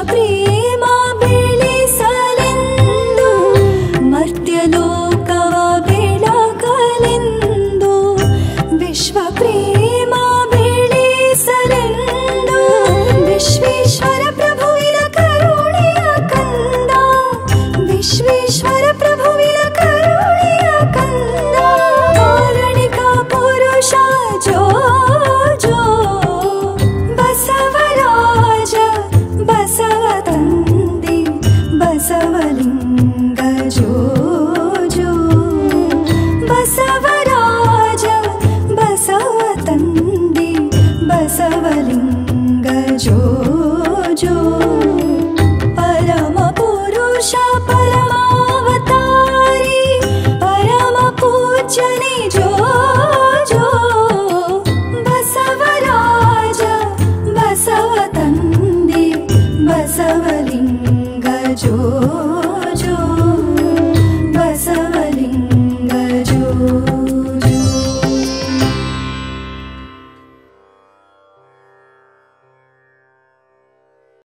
ಪ್ರೇಮ ಬೆಳೆಸಲೆಂದು ಮರ್ತ್ಯಲೋಕವ ಬೆಳಗಲೆಂದು ವಿಶ್ವ ಪ್ರೇಮ ಬೆಳೆಸಲೆಂದು ವಿಶ್ವೇಶ್ವರ ಪ್ರಭುವಿನ ಕರುಣೆಯ ಕಂದ ವಿಶ್ವೇಶ್ವರ ಪ್ರಭುವಿನ ಕರುಣೆಯ ಕಂದ ಕಾರಣಿಕ ಪುರುಷ ಜೋ ಜೋ ಬಸವರಾಜ ಬಸವ ತಂದೆ ಬಸವಲಿಂಗ ಜೋ ಜೋ ಬಸವರಾಜ ಬಸವ ತಂದೆ ಬಸವಲಿಂಗ ಜೋ ಜೋ ಪರಮ ಪುರುಷ ಪರಮಾವತಾರಿ ಪರಮ ಪೂಜನೆ ಜೋ ಜೋ ಬಸವರಾಜ ಬಸವ ತಂದೆ ಬಸವಲಿಂಗ ಜೋ